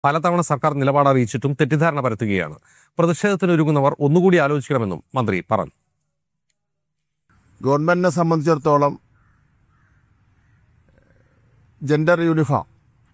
പലതവണ സർക്കാർ നിലപാട് അറിയിച്ചിട്ടും തെറ്റിദ്ധാരണ പരത്തുകയാണ് പ്രതിഷേധത്തിനൊരുങ്ങുന്നവർ ഒന്നുകൂടി ആലോചിക്കണമെന്നും മന്ത്രി പറഞ്ഞു ഗവൺമെന്റിനെ സംബന്ധിച്ചിടത്തോളം ജെൻഡർ യൂണിഫോം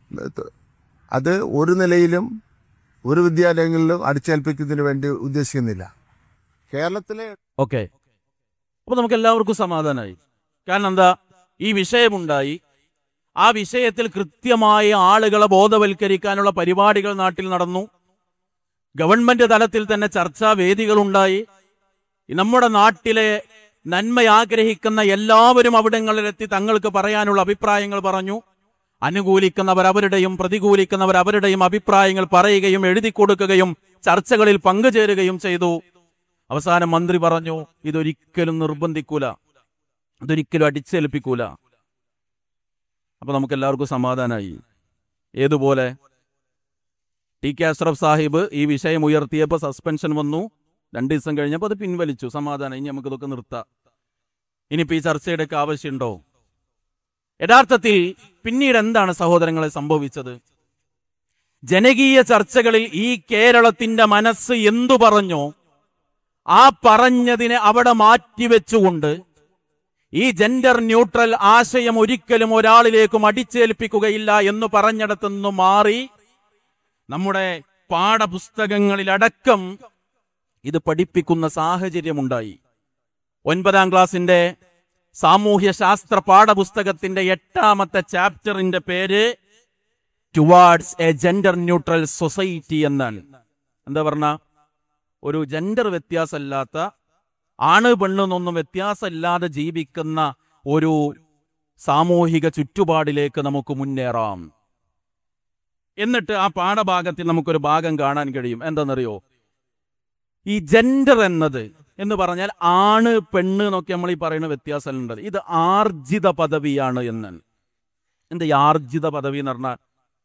അത് ഒരു നിലയിലും ഒരു വിദ്യാലയങ്ങളിലും അടിച്ചേൽപ്പിക്കുന്നതിന് വേണ്ടി ഉദ്ദേശിക്കുന്നില്ല കേരളത്തിലെ ഓക്കെ അപ്പൊ നമുക്ക് എല്ലാവർക്കും സമാധാനമായി കാരണം എന്താ ഈ വിഷയമുണ്ടായി ആ വിഷയത്തിൽ കൃത്യമായി ആളുകളെ ബോധവൽക്കരിക്കാനുള്ള പരിപാടികൾ നാട്ടിൽ നടന്നു ഗവൺമെന്റ് തലത്തിൽ തന്നെ ചർച്ചാ വേദികളുണ്ടായി നമ്മുടെ നാട്ടിലെ നന്മ ആഗ്രഹിക്കുന്ന എല്ലാവരും അവിടങ്ങളിലെത്തി തങ്ങൾക്ക് പറയാനുള്ള അഭിപ്രായങ്ങൾ പറഞ്ഞു അനുകൂലിക്കുന്നവർ അവരുടെയും പ്രതികൂലിക്കുന്നവർ അവരുടെയും അഭിപ്രായങ്ങൾ പറയുകയും എഴുതി കൊടുക്കുകയും ചർച്ചകളിൽ പങ്കുചേരുകയും ചെയ്തു അവസാനം മന്ത്രി പറഞ്ഞു ഇതൊരിക്കലും നിർബന്ധിക്കൂല ഇതൊരിക്കലും അടിച്ചേൽപ്പിക്കൂല അപ്പൊ നമുക്ക് എല്ലാവർക്കും സമാധാനമായി ഏതുപോലെ ടി കെ അഷ്റഫ് സാഹിബ് ഈ വിഷയം ഉയർത്തിയപ്പോൾ സസ്പെൻഷൻ വന്നു രണ്ടു ദിവസം കഴിഞ്ഞപ്പോൾ അത് പിൻവലിച്ചു സമാധാനം ഇനി നമുക്കിതൊക്കെ നിർത്താം ഇനിയിപ്പോ ഈ ചർച്ചയുടെ ഒക്കെ ആവശ്യമുണ്ടോ യഥാർത്ഥത്തിൽ പിന്നീട് എന്താണ് സഹോദരങ്ങളെ സംഭവിച്ചത് ജനകീയ ചർച്ചകളിൽ ഈ കേരളത്തിന്റെ മനസ്സ് എന്തു പറഞ്ഞോ ആ പറഞ്ഞതിനെ അവിടെ മാറ്റിവെച്ചുകൊണ്ട് ഈ ജെൻഡർ ന്യൂട്രൽ ആശയം ഒരിക്കലും ഒരാളിലേക്കും അടിച്ചേൽപ്പിക്കുകയില്ല എന്ന് പറഞ്ഞിടത്തുനിന്ന് മാറി നമ്മുടെ പാഠപുസ്തകങ്ങളിലടക്കം ഇത് പഠിപ്പിക്കുന്ന സാഹചര്യമുണ്ടായി ഒൻപതാം ക്ലാസിന്റെ സാമൂഹ്യ ശാസ്ത്ര പാഠപുസ്തകത്തിന്റെ എട്ടാമത്തെ ചാപ്റ്ററിന്റെ പേര് towards a gender neutral society എന്നാണ് എന്താ പറഞ്ഞ ഒരു ജെൻഡർ വ്യത്യാസമില്ലാത്ത ആണ് പെണ്ണെന്നൊന്നും വ്യത്യാസമില്ലാതെ ജീവിക്കുന്ന ഒരു സാമൂഹിക ചുറ്റുപാടിലേക്ക് നമുക്ക് മുന്നേറാം എന്നിട്ട് ആ പാഠഭാഗത്തിൽ നമുക്കൊരു ഭാഗം കാണാൻ കഴിയും എന്താണെന്നറിയോ ഈ ജെൻഡർ എന്നത് എന്ന് പറഞ്ഞാൽ ആണ് പെണ്ണ് എന്നൊക്കെ നമ്മൾ ഈ പറയുന്ന വ്യത്യാസമുണ്ട് ഇത് ആർജിത പദവിയാണ് എന്ന് എന്താ ഈ ആർജിത പദവി എന്ന് പറഞ്ഞാൽ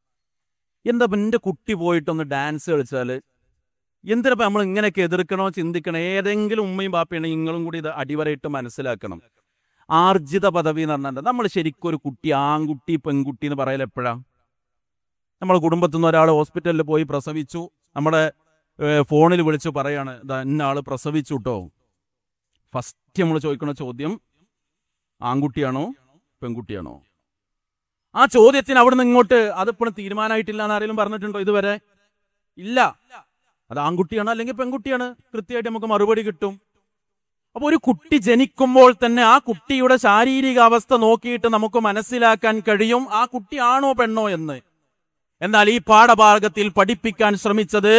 എന്താ ഇപ്പൊ എന്റെ കുട്ടി പോയിട്ടൊന്ന് ഡാൻസ് കളിച്ചാല് എന്തിനപ്പോ നമ്മൾ ഇങ്ങനെയൊക്കെ എതിർക്കണോ ചിന്തിക്കണോ ഏതെങ്കിലും ഉമ്മയും ബാപ്പയാണെങ്കിൽ നിങ്ങളും കൂടി ഇത് അടിവരയിട്ട് മനസ്സിലാക്കണം ആർജിത പദവി എന്ന് പറഞ്ഞാൽ നമ്മൾ ശരിക്കും ഒരു കുട്ടി ആൺകുട്ടി പെൺകുട്ടി എന്ന് പറയൽ എപ്പോഴാ നമ്മുടെ കുടുംബത്തിൽ നിന്ന് ഒരാൾ ഹോസ്പിറ്റലിൽ പോയി പ്രസവിച്ചു നമ്മുടെ ഏഹ്, ഫോണിൽ വിളിച്ച് പറയാണ് ഇതാ ഇന്ന ആള് പ്രസവിച്ചു കേട്ടോ ഫസ്റ്റ് നമ്മൾ ചോദിക്കുന്ന ചോദ്യം ആൺകുട്ടിയാണോ പെൺകുട്ടിയാണോ ആ ചോദ്യത്തിന് അവിടെ നിന്ന് ഇങ്ങോട്ട് അതിപ്പോഴും തീരുമാനമായിട്ടില്ല എന്ന് ആരെങ്കിലും പറഞ്ഞിട്ടുണ്ടോ ഇതുവരെ ഇല്ല അത് ആൺകുട്ടിയാണ് അല്ലെങ്കിൽ പെൺകുട്ടിയാണ് കൃത്യമായിട്ട് നമുക്ക് മറുപടി കിട്ടും അപ്പൊ ഒരു കുട്ടി ജനിക്കുമ്പോൾ തന്നെ ആ കുട്ടിയുടെ ശാരീരിക അവസ്ഥ നോക്കിയിട്ട് നമുക്ക് മനസ്സിലാക്കാൻ കഴിയും ആ കുട്ടി ആണോ പെണ്ണോ എന്ന് എന്നാൽ ഈ പാഠഭാഗത്തിൽ പഠിപ്പിക്കാൻ ശ്രമിച്ചത്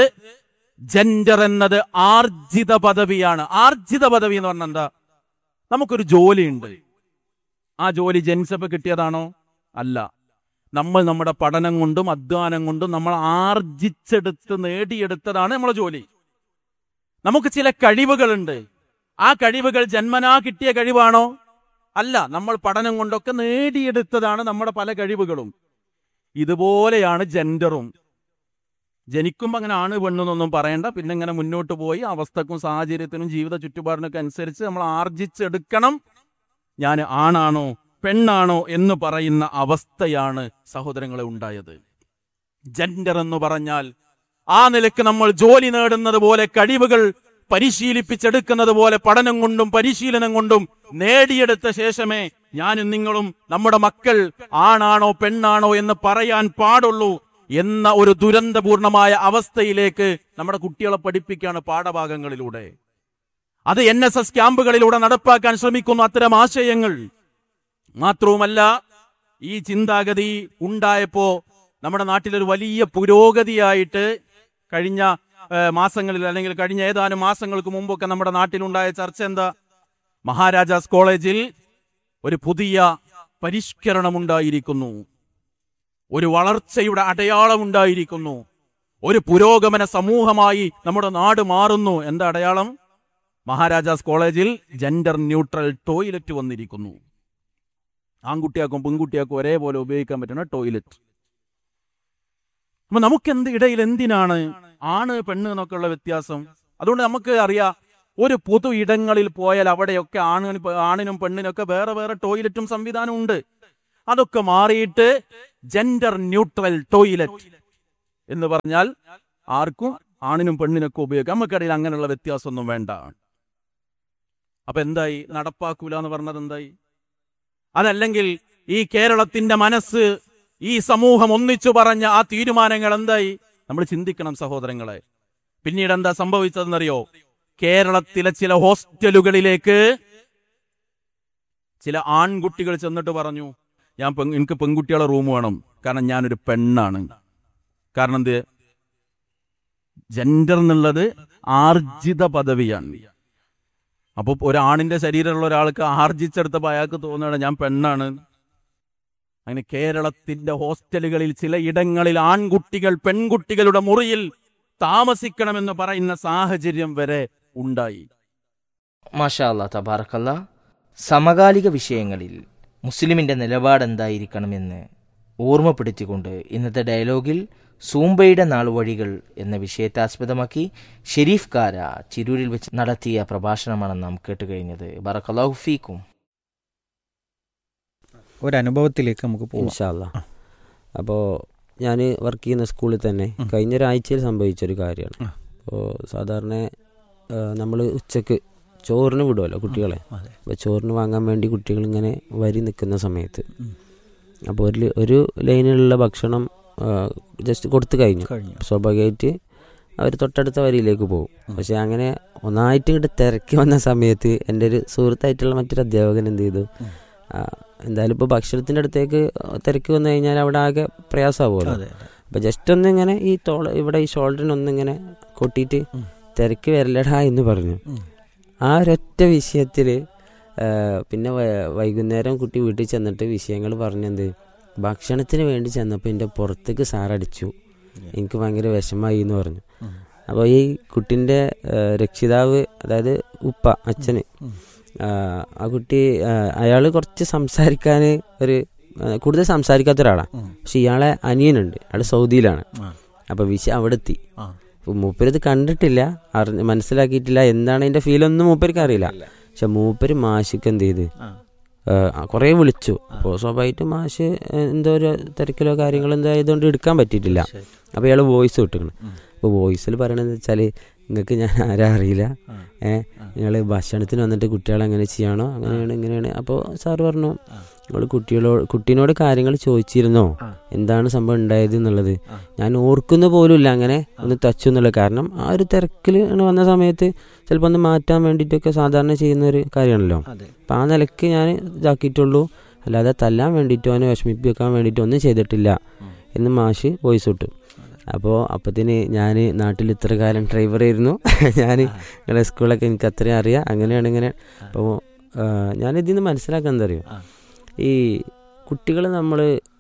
ജെൻഡർ എന്നത് ആർജിത പദവിയാണ് ആർജിത പദവി എന്ന് പറഞ്ഞാൽ എന്താ നമുക്കൊരു ജോലിയുണ്ട് ആ ജോലി ജനിച്ചപ്പോ കിട്ടിയതാണോ അല്ല നമ്മൾ നമ്മുടെ പഠനം കൊണ്ടും അധ്വാനം കൊണ്ടും നമ്മൾ ആർജിച്ചെടുത്ത് നേടിയെടുത്തതാണ് നമ്മളെ ജോലി നമുക്ക് ചില കഴിവുകളുണ്ട് ആ കഴിവുകൾ ജന്മനാ കിട്ടിയ കഴിവാണോ അല്ല നമ്മൾ പഠനം കൊണ്ടൊക്കെ നേടിയെടുത്തതാണ് നമ്മുടെ പല കഴിവുകളും ഇതുപോലെയാണ് ജെൻഡറും ജനിക്കുമ്പോൾ അങ്ങനെ ആണ് പെണ്ണെന്നൊന്നും പറയണ്ട പിന്നെ ഇങ്ങനെ മുന്നോട്ട് പോയി അവസ്ഥക്കും സാഹചര്യത്തിനും ജീവിത ചുറ്റുപാടിനൊക്കെ അനുസരിച്ച് നമ്മൾ ആർജിച്ചെടുക്കണം ഞാൻ ആണാണോ പെണ്ണാണോ എന്ന് പറയുന്ന അവസ്ഥയാണ് സഹോദരങ്ങളെ ഉണ്ടായത് ജെൻഡർ എന്ന് പറഞ്ഞാൽ ആ നിലക്ക് നമ്മൾ ജോലി നേടുന്നത് പോലെ കഴിവുകൾ പരിശീലിപ്പിച്ചെടുക്കുന്നത് പോലെ പഠനം കൊണ്ടും പരിശീലനം കൊണ്ടും നേടിയെടുത്ത ശേഷമേ ഞാനും നിങ്ങളും നമ്മുടെ മക്കൾ ആണാണോ പെണ്ണാണോ എന്ന് പറയാൻ പാടുള്ളൂ എന്ന ഒരു ദുരന്തപൂർണമായ അവസ്ഥയിലേക്ക് നമ്മുടെ കുട്ടികളെ പഠിപ്പിക്കുകയാണ് പാഠഭാഗങ്ങളിലൂടെ അത് എൻ എസ് എസ് ക്യാമ്പുകളിലൂടെ നടപ്പാക്കാൻ ശ്രമിക്കുന്നു അത്തരം ആശയങ്ങൾ മാത്രവുമല്ല ഈ ചിന്താഗതി ഉണ്ടായപ്പോ നമ്മുടെ നാട്ടിലൊരു വലിയ പുരോഗതിയായിട്ട് കഴിഞ്ഞ ഏഹ്, മാസങ്ങളിൽ അല്ലെങ്കിൽ കഴിഞ്ഞ ഏതാനും മാസങ്ങൾക്ക് മുമ്പൊക്കെ നമ്മുടെ നാട്ടിലുണ്ടായ ചർച്ച എന്താ മഹാരാജാസ് കോളേജിൽ ഒരു പുതിയ പരിഷ്കരണമുണ്ടായിരിക്കുന്നു ഒരു വളർച്ചയുടെ അടയാളമുണ്ടായിരിക്കുന്നു ഒരു പുരോഗമന സമൂഹമായി നമ്മുടെ നാട് മാറുന്നു എന്താ അടയാളം മഹാരാജാസ് കോളേജിൽ ജെൻഡർ ന്യൂട്രൽ ടോയ്ലറ്റ് വന്നിരിക്കുന്നു ആൺകുട്ടിയാക്കും പെൺകുട്ടിയാക്കും ഒരേപോലെ ഉപയോഗിക്കാൻ പറ്റുന്ന ടോയ്ലറ്റ് അപ്പൊ നമുക്ക് എന്ത് ഇടയിൽ എന്തിനാണ് ആണ് പെണ്ണ് എന്നൊക്കെയുള്ള വ്യത്യാസം അതുകൊണ്ട് നമുക്ക് അറിയാം ഒരു പൊതു ഇടങ്ങളിൽ പോയാൽ അവിടെയൊക്കെ ആണ് ആണിനും പെണ്ണിനൊക്കെ വേറെ വേറെ ടോയ്ലറ്റും സംവിധാനം ഉണ്ട് അതൊക്കെ മാറിയിട്ട് ജെൻഡർ ന്യൂട്രൽ ടോയ്ലറ്റ് എന്ന് പറഞ്ഞാൽ ആർക്കും ആണിനും പെണ്ണിനൊക്കെ ഉപയോഗിക്കാം നമുക്കിടയിൽ അങ്ങനെയുള്ള വ്യത്യാസമൊന്നും വേണ്ട അപ്പൊ എന്തായി നടപ്പാക്കൂല എന്ന് പറഞ്ഞത് എന്തായി അതല്ലെങ്കിൽ ഈ കേരളത്തിന്റെ മനസ്സ് ഈ സമൂഹം ഒന്നിച്ചു പറഞ്ഞ ആ തീരുമാനങ്ങൾ എന്തായി നമ്മൾ ചിന്തിക്കണം സഹോദരങ്ങളെ പിന്നീട് എന്താ സംഭവിച്ചതെന്നറിയോ കേരളത്തിലെ ചില ഹോസ്റ്റലുകളിലേക്ക് ചില ആൺകുട്ടികൾ ചെന്നിട്ട് പറഞ്ഞു ഞാൻ പെൺ- എനിക്ക് പെൺകുട്ടികളെ റൂം വേണം കാരണം ഞാനൊരു പെണ്ണാണ് കാരണം എന്ത് ജെൻഡർ എന്നുള്ളത് ആർജിത പദവിയാണ് അപ്പോൾ ഒരാണിന്റെ ശരീരമുള്ള ഒരാൾക്ക് ആർജിച്ചെടുത്തപ്പോൾ അയാൾക്ക് തോന്നുകയാണ് ഞാൻ പെണ്ണാണ് അങ്ങനെ കേരളത്തിന്റെ ഹോസ്റ്റലുകളിൽ ചില ഇടങ്ങളിൽ ആൺകുട്ടികൾ പെൺകുട്ടികളുടെ മുറിയിൽ താമസിക്കണമെന്ന് പറയുന്ന സാഹചര്യം വരെ ഉണ്ടായി മാഷാ അല്ലാ തബാറക്കല്ല സമകാലിക വിഷയങ്ങളിൽ മുസ്ലിമിന്റെ നിലപാടെന്തായിരിക്കണമെന്ന് ഓർമ്മപ്പെടുത്തിക്കൊണ്ട് ഇന്നത്തെ ഡയലോഗിൽ സൂംബയുടെ നാളുവഴികൾ എന്ന വിഷയത്തെ ആസ്പദമാക്കി ഷെരീഫ് കാര ചിരൂരിൽ വെച്ച് നടത്തിയ പ്രഭാഷണമാണ് നാം കേട്ടുകഴിഞ്ഞത് ബറക്കല്ലാഹു ഫീക്കും ഒരനുഭവത്തിലേക്ക് നമുക്ക് പോകാം ഇൻഷാല്ല അപ്പോൾ ഞാൻ വർക്ക് ചെയ്യുന്ന സ്കൂളിൽ തന്നെ കഴിഞ്ഞ ഒരാഴ്ചയിൽ സംഭവിച്ചൊരു കാര്യമാണ് ആ. അപ്പോൾ സാധാരണ നമ്മൾ ഉച്ചക്ക് ചോറിന് വിടുമല്ലോ കുട്ടികളെ അതെ. അപ്പോൾ ചോറിന് വാങ്ങാൻ വേണ്ടി കുട്ടികൾ ഇങ്ങനെ വരി നിൽക്കുന്ന സമയത്ത് അപ്പോൾ ഒരു ഒരു ലൈനിലുള്ള ഭക്ഷണം ജസ്റ്റ് കൊടുത്തു കഴിഞ്ഞു കഴിഞ്ഞു സ്വാഭാവികമായിട്ട് അവർ തൊട്ടടുത്ത വരിയിലേക്ക് പോകും പക്ഷെ അങ്ങനെ ഒന്നായിട്ട് ഇങ്ങോട്ട് തിരക്കി വന്ന സമയത്ത് എൻ്റെ ഒരു സുഹൃത്തായിട്ടുള്ള മറ്റൊരു അധ്യാപകൻ എന്ത് ചെയ്തു ആ, എന്തായാലും ഇപ്പോൾ ഭക്ഷണത്തിൻ്റെ അടുത്തേക്ക് തിരക്കി വന്നു കഴിഞ്ഞാൽ അവിടെ ആകെ പ്രയാസമാവുമല്ലോ അതെ അപ്പോൾ ജസ്റ്റ് ഒന്ന് ഇങ്ങനെ ഈ തോള ഇവിടെ ഈ ഷോൾഡറിന് ഒന്നിങ്ങനെ കൊട്ടിയിട്ട് ഉം. തിരക്ക് വരലടാ എന്ന് പറഞ്ഞു ഉം. ആ ഒരൊറ്റ വിഷയത്തിൽ പിന്നെ വൈ- വൈകുന്നേരം കുട്ടി വീട്ടിൽ ചെന്നിട്ട് വിഷയങ്ങൾ പറഞ്ഞെന്ത് ഭക്ഷണത്തിന് വേണ്ടി ചെന്നപ്പോൾ എൻ്റെ പുറത്തേക്ക് സാറടിച്ചു എനിക്ക് ഭയങ്കര വിഷമായി എന്ന് പറഞ്ഞു ഉം. അപ്പോൾ ഈ കുട്ടിൻ്റെ രക്ഷിതാവ് അതായത് ഉപ്പ അച്ഛന് ഉം. ആ, ആ കുട്ടി അയാൾ കുറച്ച് സംസാരിക്കാൻ ഒരു ആ, കൂടുതൽ സംസാരിക്കാത്ത ഒരാളാണ് ഉം. പക്ഷെ ഇയാളെ അനിയനുണ്ട് അയാൾ സൗദിയിലാണ് ആ. അപ്പോൾ വിഷയം അവിടെ എത്തി ആ. അപ്പോൾ മൂപ്പരിത് കണ്ടിട്ടില്ല അറിഞ്ഞ് മനസ്സിലാക്കിയിട്ടില്ല എന്താണ് അതിൻ്റെ ഫീലൊന്നും മൂപ്പർക്ക് അറിയില്ല പക്ഷെ മൂപ്പര് മാഷിക്ക് എന്ത് ചെയ്ത് ആ. കുറേ വിളിച്ചു അപ്പോൾ സ്വാഭാവികമായിട്ടും മാഷ് എന്തോ ഒരു തിരക്കിലോ കാര്യങ്ങളോ എന്തോ ആയതുകൊണ്ട് എടുക്കാൻ പറ്റിയിട്ടില്ല ശരി. അപ്പോൾ ഇയാൾ വോയിസ് വിട്ടിക്കണം ഉം. അപ്പോൾ വോയിസിൽ പറയണതെന്ന് വെച്ചാൽ നിങ്ങൾക്ക് ഞാൻ ആരാ അറിയില്ല ആ. ഏ നിങ്ങൾ ഭക്ഷണത്തിന് വന്നിട്ട് കുട്ടികളെ അങ്ങനെ ചെയ്യണോ അങ്ങനെയാണ് ഇങ്ങനെയാണ് അപ്പോൾ സാറ് പറഞ്ഞു ആ. നിങ്ങൾ കുട്ടികളോട് കുട്ടീനോട് കാര്യങ്ങൾ ചോദിച്ചിരുന്നോ ആ. എന്താണ് സംഭവം ഉണ്ടായത് എന്നുള്ളത് ആ. ഞാൻ ഓർക്കുന്ന പോലുമില്ല അങ്ങനെ ഒന്ന് തച്ചു എന്നുള്ളത് കാരണം ആ ഒരു തിരക്കിൽ വന്ന സമയത്ത് ചിലപ്പോൾ ഒന്ന് മാറ്റാൻ വേണ്ടിയിട്ടൊക്കെ സാധാരണ ചെയ്യുന്ന ഒരു കാര്യമാണല്ലോ അതെ അപ്പം ആ നിലയ്ക്ക് ഞാൻ ഇതാക്കിയിട്ടുള്ളൂ അല്ലാതെ തല്ലാൻ വേണ്ടിയിട്ടോ അവനെ വിഷമിപ്പിക്കാൻ വേണ്ടിയിട്ടോ ഒന്നും ചെയ്തിട്ടില്ല ഉം. എന്ന് മാഷ് വോയിസ് വിട്ടു അപ്പോൾ അപ്പത്തിന് ഞാൻ നാട്ടിൽ ഇത്ര കാലം ഡ്രൈവറായിരുന്നു ഞാൻ നിങ്ങളെ സ്കൂളൊക്കെ എനിക്ക് അത്രയും അറിയാം അങ്ങനെയാണ് ഇങ്ങനെ അപ്പോൾ ഞാൻ ഇതിൽ നിന്ന് മനസ്സിലാക്കാൻ എന്താ അറിയോ ആ. ഈ കുട്ടികളെ നമ്മൾ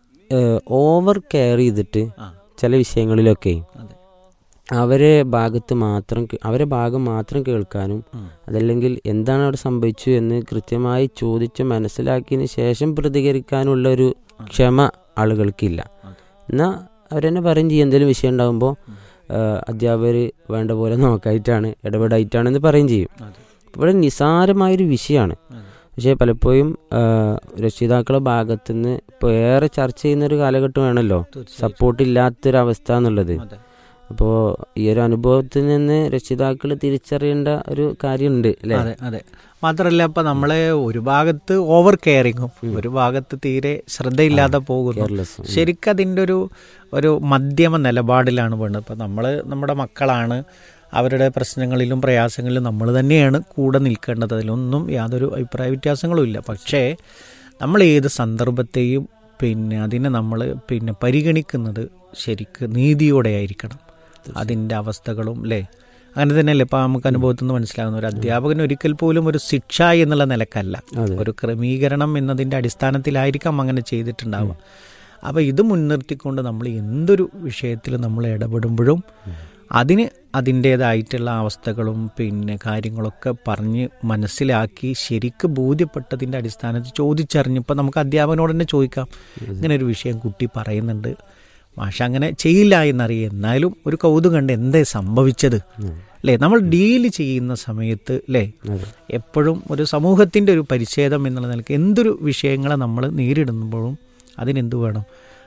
ഓവർ കെയർ ചെയ്തിട്ട് ആ. ചില വിഷയങ്ങളിലൊക്കെ അതെ. അവരെ ഭാഗത്ത് മാത്രം കേ- അവരെ ഭാഗം മാത്രം കേൾക്കാനും ഉം. അതല്ലെങ്കിൽ എന്താണ് അവിടെ സംഭവിച്ചു എന്ന് കൃത്യമായി ചോദിച്ച് മനസ്സിലാക്കിയതിന് ശേഷം പ്രതികരിക്കാനുള്ള ഒരു ക്ഷമ ആളുകൾക്കില്ല അതെ. എന്നാൽ അവരെന്നെ പറയും ചെയ്യും എന്തെങ്കിലും വിഷയം ഉണ്ടാകുമ്പോൾ അധ്യാപകർ വേണ്ട പോലെ നോക്കായിട്ടാണ് ഇടപെടായിട്ടാണെന്ന് പറയും ചെയ്യും അതെ. ഇവിടെ നിസാരമായൊരു വിഷയമാണ് അതെ. പക്ഷേ പലപ്പോഴും ആ, രക്ഷിതാക്കളുടെ ഭാഗത്തുനിന്ന് ഇപ്പോൾ ഏറെ ചർച്ച ചെയ്യുന്ന ഒരു കാലഘട്ടമാണല്ലോ തീർച്ചയായും. സപ്പോർട്ട് ഇല്ലാത്തൊരവസ്ഥ എന്നുള്ളത് അതെ. അപ്പോൾ ഈ ഒരു അനുഭവത്തിൽ നിന്ന് രക്ഷിതാക്കൾ തിരിച്ചറിയേണ്ട ഒരു കാര്യമുണ്ട് അല്ലേ അതെ അതെ മാത്രല്ല ഇപ്പൊ നമ്മളെ ഒരു ഭാഗത്ത് ഓവർ കെയറിങ്ങും ഒരു ഭാഗത്ത് തീരെ ശ്രദ്ധയില്ലാതെ പോകുന്നു കെയർലെസ് ശരിക്കും അതിൻ്റെ ഒരു ഒരു മധ്യമ നിലപാടിലാണ് വേണ്ടത് ഇപ്പം നമ്മൾ നമ്മുടെ മക്കളാണ് അവരുടെ പ്രശ്നങ്ങളിലും പ്രയാസങ്ങളിലും നമ്മൾ തന്നെയാണ് കൂടെ നിൽക്കേണ്ടത് അതിലൊന്നും യാതൊരു അഭിപ്രായ വ്യത്യാസങ്ങളും ഇല്ല പക്ഷേ നമ്മൾ ഏത് സന്ദർഭത്തെയും പിന്നെ അതിനെ നമ്മൾ പിന്നെ പരിഗണിക്കുന്നത് ശരിക്ക് നീതിയോടെ ആയിരിക്കണം അതിൻ്റെ അവസ്ഥകളും അല്ലേ അങ്ങനെ തന്നെയല്ലേ ഇപ്പം നമുക്ക് അനുഭവത്തിൽ നിന്ന് മനസ്സിലാകുന്ന ഒരു അധ്യാപകൻ ഒരിക്കൽ പോലും ഒരു ശിക്ഷ എന്നുള്ള നിലക്കല്ല അതെ. ഒരു ക്രമീകരണം എന്നതിൻ്റെ അടിസ്ഥാനത്തിലായിരിക്കാം അങ്ങനെ ചെയ്തിട്ടുണ്ടാവുക അപ്പോൾ ഇത് മുൻനിർത്തിക്കൊണ്ട് നമ്മൾ എന്തൊരു വിഷയത്തിൽ നമ്മൾ ഇടപെടുമ്പോഴും അതിന് അതിൻ്റേതായിട്ടുള്ള അവസ്ഥകളും പിന്നെ കാര്യങ്ങളൊക്കെ പറഞ്ഞ് മനസ്സിലാക്കി ശരിക്ക് ബോധ്യപ്പെട്ടതിൻ്റെ അടിസ്ഥാനത്തിൽ ചോദിച്ചറിഞ്ഞ് ഇപ്പം നമുക്ക് അധ്യാപകനോട് തന്നെ ചോദിക്കാം ഇങ്ങനെ ഒരു വിഷയം കുട്ടി പറയുന്നുണ്ട് മാഷ അങ്ങനെ ചെയ്യില്ല എന്നറിയാം എന്നാലും ഒരു കൗതുകം കണ്ട് എന്തേ സംഭവിച്ചത് അല്ലേ നമ്മൾ ഡീൽ ചെയ്യുന്ന സമയത്ത് അല്ലേ അതെ. എപ്പോഴും ഒരു സമൂഹത്തിൻ്റെ ഒരു പരിച്ഛേദം എന്നുള്ള നിലയ്ക്ക് എന്തൊരു വിഷയങ്ങളെ നമ്മൾ നേരിടുമ്പോഴും അതിനെന്ത് വേണം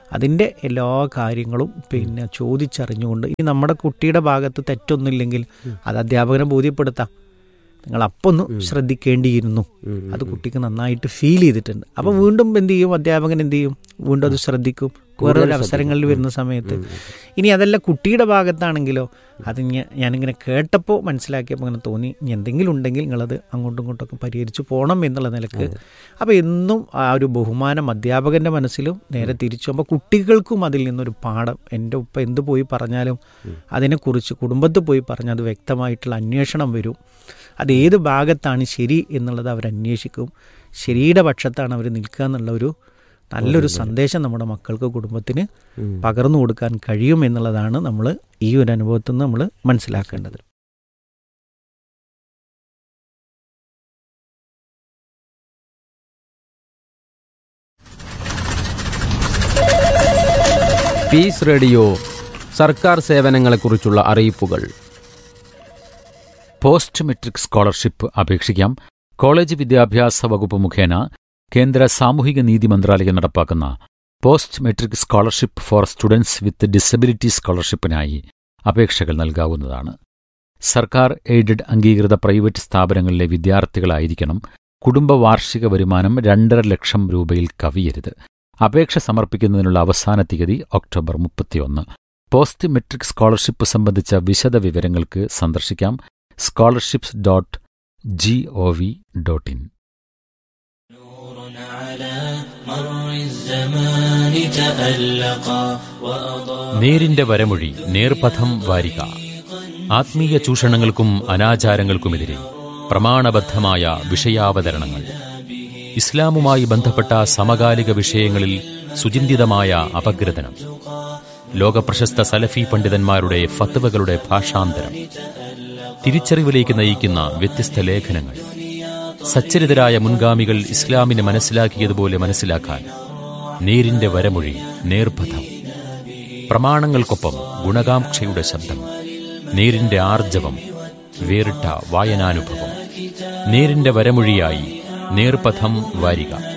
അതിൻ്റെ എല്ലാ കാര്യങ്ങളും പിന്നെ ചോദിച്ചറിഞ്ഞുകൊണ്ട് ഇനി നമ്മുടെ കുട്ടിയുടെ ഭാഗത്ത് തെറ്റൊന്നുമില്ലെങ്കിൽ അത് അധ്യാപകനെ ബോധ്യപ്പെടുത്താം നിങ്ങൾ അപ്പം ഒന്ന് ശ്രദ്ധിക്കേണ്ടിയിരുന്നു അത് കുട്ടിക്ക് നന്നായിട്ട് ഫീൽ ചെയ്തിട്ടുണ്ട് അപ്പോൾ വീണ്ടും എന്ത് ചെയ്യും അധ്യാപകൻ എന്ത് ചെയ്യും വീണ്ടും അത് ശ്രദ്ധിക്കും വേറെ ഒരു അവസരങ്ങളിൽ വരുന്ന സമയത്ത് ഇനി അതല്ല കുട്ടിയുടെ ഭാഗത്താണെങ്കിലോ അത് ഞ- ഞാനിങ്ങനെ കേട്ടപ്പോൾ മനസ്സിലാക്കിയപ്പോൾ അങ്ങനെ തോന്നി ഇനി എന്തെങ്കിലും ഉണ്ടെങ്കിൽ നിങ്ങളത് അങ്ങോട്ടും ഇങ്ങോട്ടൊക്കെ പരിഹരിച്ച് പോകണം എന്നുള്ള നിലക്ക് അപ്പോൾ എന്നും ആ ഒരു ബഹുമാനം അധ്യാപകൻ്റെ മനസ്സിലും നേരെ തിരിച്ചു അപ്പോൾ കുട്ടികൾക്കും അതിൽ നിന്നൊരു പാഠം എൻ്റെ ഉപ്പ എന്ത് പോയി പറഞ്ഞാലും അതിനെക്കുറിച്ച് കുടുംബത്തിൽ പോയി പറഞ്ഞാൽ അത് വ്യക്തമായിട്ടുള്ള അന്വേഷണം വരും അത് ഏത് ഭാഗത്താണ് ശരി എന്നുള്ളത് അവർ അന്വേഷിക്കും ശരിയുടെ പക്ഷത്താണ് അവർ നിൽക്കുക എന്നുള്ള ഒരു നല്ലൊരു സന്ദേശം നമ്മുടെ മക്കൾക്ക് കുടുംബത്തിന് പകർന്നു കൊടുക്കാൻ കഴിയും എന്നുള്ളതാണ് നമ്മൾ ഈ ഒരു അനുഭവത്തിൽ നിന്ന് നമ്മൾ മനസ്സിലാക്കേണ്ടത് പീസ് റേഡിയോ സർക്കാർ സേവനങ്ങളെക്കുറിച്ചുള്ള അറിയിപ്പുകൾ പോസ്റ്റ് മെട്രിക് സ്കോളർഷിപ്പ് അപേക്ഷിക്കാം കോളേജ് വിദ്യാഭ്യാസ വകുപ്പ് മുഖേന കേന്ദ്ര സാമൂഹിക നീതി മന്ത്രാലയം നടപ്പാക്കുന്ന post matric scholarship for students with disability സ്കോളർഷിപ്പിനായി അപേക്ഷകൾ നൽകാവുന്നതാണ് സർക്കാർ എയ്ഡഡ് അംഗീകൃത പ്രൈവറ്റ് സ്ഥാപനങ്ങളിലെ വിദ്യാർത്ഥികളായിരിക്കണം കുടുംബ വാർഷിക വരുമാനം രണ്ടര ലക്ഷം രൂപയിൽ കവിയരുത് അപേക്ഷ സമർപ്പിക്കുന്നതിനുള്ള അവസാന തീയതി ഒക്ടോബർ മുപ്പത്തിയൊന്ന് പോസ്റ്റ് മെട്രിക് സ്കോളർഷിപ്പ് സംബന്ധിച്ച വിശദ വിവരങ്ങൾക്ക് സന്ദർശിക്കാം scholarships dot G O V dot in നേരിന്റെ വരമൊഴി നേർപഥം വാരിക ആത്മീയ ചൂഷണങ്ങൾക്കും അനാചാരങ്ങൾക്കുമെതിരെ പ്രമാണബദ്ധമായ വിഷയാവതരണങ്ങൾ ഇസ്ലാമുമായി ബന്ധപ്പെട്ട സമകാലിക വിഷയങ്ങളിൽ സുചിന്തിതമായ അപഗ്രഥനം ലോകപ്രശസ്ത സലഫി പണ്ഡിതന്മാരുടെ ഫത്വകളുടെ ഭാഷാന്തരം തിരിച്ചറിവിലേക്ക് നയിക്കുന്ന വ്യത്യസ്ത ലേഖനങ്ങൾ സച്ചരിതരായ മുൻഗാമികൾ ഇസ്ലാമിനെ മനസ്സിലാക്കിയതുപോലെ മനസ്സിലാക്കാൻ നേരിന്റെ വരമൊഴി നേർപഥം പ്രമാണങ്ങൾക്കൊപ്പം ഗുണകാംക്ഷയുടെ ശബ്ദം നേരിന്റെ ആർജവം വേറിട്ട വായനാനുഭവം നേരിന്റെ വരമൊഴിയായി നേർപഥം വാരിക